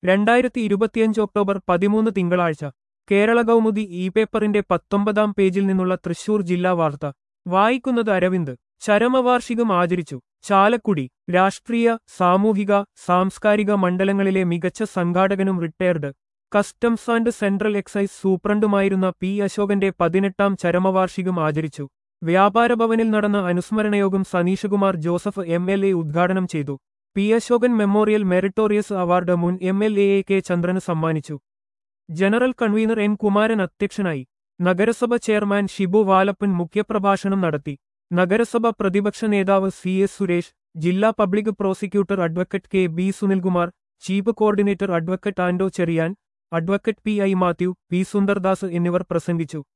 രണ്ടായിരത്തി ഇരുപത്തിയഞ്ച് ഒക്ടോബർ പതിമൂന്ന് തിങ്കളാഴ്ച കേരള കൗമുദി ഇ പേപ്പറിന്റെ പത്തൊമ്പതാം പേജിൽ നിന്നുള്ള തൃശൂർ ജില്ലാ വാർത്ത വായിക്കുന്നത് അരവിന്ദ് ചരമവാർഷികം ആചരിച്ചു ചാലക്കുടി രാഷ്ട്രീയ സാമൂഹിക സാംസ്കാരിക മണ്ഡലങ്ങളിലെ മികച്ച സംഘാടകനും retired customs and central excise സൂപ്രണ്ടുമായിരുന്ന പി അശോകന്റെ പതിനെട്ടാം ചരമവാർഷികം ആചരിച്ചു വ്യാപാര ഭവനിൽ നടന്ന അനുസ്മരണയോഗം Saneeshkumar Joseph M L A ഉദ്ഘാടനം ചെയ്തു P Ashokan memorial meritorious award മുൻ എം എൽ എ കെ ചന്ദ്രന് സമ്മാനിച്ചു ജനറൽ കൺവീനർ എൻ കുമാരൻ അധ്യക്ഷനായി നഗരസഭ ചെയർമാൻ ഷിബു വാലപ്പൻ മുഖ്യപ്രഭാഷണം നടത്തി നഗരസഭ പ്രതിപക്ഷ നേതാവ് സി എസ് സുരേഷ് ജില്ലാ public prosecutor advocate K B Sunilkumar chief coordinator advocate Ando Cherian advocate P I Mathew P Sundardas എന്നിവർ പ്രസംഗിച്ചു